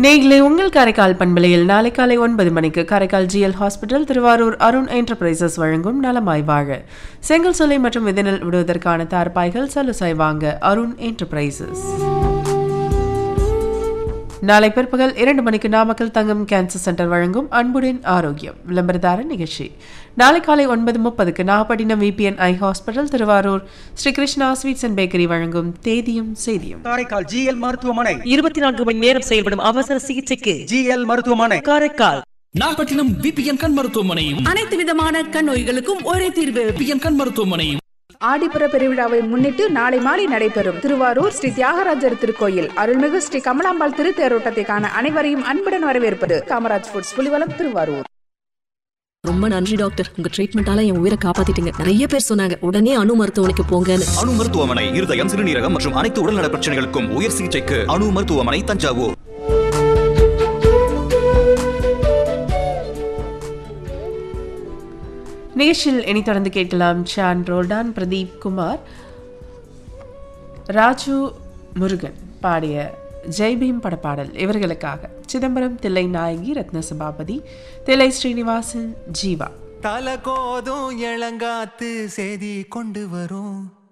நேயர்களே உங்கள் காரைக்கால் பண்பலையில் நாளை காலை ஒன்பது மணிக்கு Karaikal GL hospital Thiruvarur Arun enterprises வழங்கும் நலமாய் வாழ செங்கல் சோலை மற்றும் விதனல் விடுவதற்கான தார்பாய்கள் சலுசாய் வாங்க அருண் என்டர்பிரைசஸ் நாளை பிற்பகல் இரண்டு மணிக்கு நாமக்கல் தங்கம் கேன்சர் சென்டர் வழங்கும் அன்புடன் ஆரோக்கியம் விளம்பரதார நிகழ்ச்சி நாளை காலை ஒன்பது முப்பதுக்கு Nagapattinam VBN I hospital Thiruvarur Sri Krishna sweets and bakery வழங்கும் தேதியும் செய்தியும் காரைக்கால் ஜிஎல் மருத்துவமனை இருபத்தி நான்கு மணி நேரம் செயல்படும் அவசர சிகிச்சைக்கு ஜிஎல் மருத்துவமனை காரைக்கால் நாகப்பட்டினம் பிபிஎன் கண் மருத்துவமனையும் அனைத்து விதமான கண் நோய்களுக்கும் ஒரே தீர்வு பிபிஎன் கண் மருத்துவமனையும் ஆடிப்புற பெருவிழாவை முன்னிட்டு நாளை மாலை நடைபெறும் திருவாரூர் ஸ்ரீ தியாகராஜர் திருக்கோயில் அருள்மிகு ஸ்ரீ கமலாம்பாள் திருத்தேரோட்டத்தை காண அனைவரையும் அன்புடன் வரவேற்பது காமராஜ் ஃபுட்ஸ் புலிவலம் திருவாரூர் ரொம்ப நன்றி டாக்டர் உங்க ட்ரீட்மெண்டால என் உயிரை காப்பாத்திட்டீங்க நிறைய பேர் சொன்னாங்க உடனே அணு மருத்துவமனைக்கு போங்கன்னு அணு மருத்துவமனை இருதயம் சிறுநீரகம் மற்றும் அனைத்து உடல்நல பிரச்சனைகளுக்கும் உயர் சிகிச்சைக்கு அணு மருத்துவமனை தஞ்சாவூர் நிகழ்ச்சியில் இனி தொடர்ந்து கேட்கலாம் ஷான் ரோல்டான் பிரதீப் குமார் ராஜு முருகன் பாடிய ஜெய்பீம் படப்பாடல் இவர்களுக்காக சிதம்பரம் தில்லை நாயகி ரத்ன சபாபதி தில்லை ஸ்ரீனிவாசன் ஜீவா தல கோதும் இளங்காத்து செய்தி கொண்டு வரும்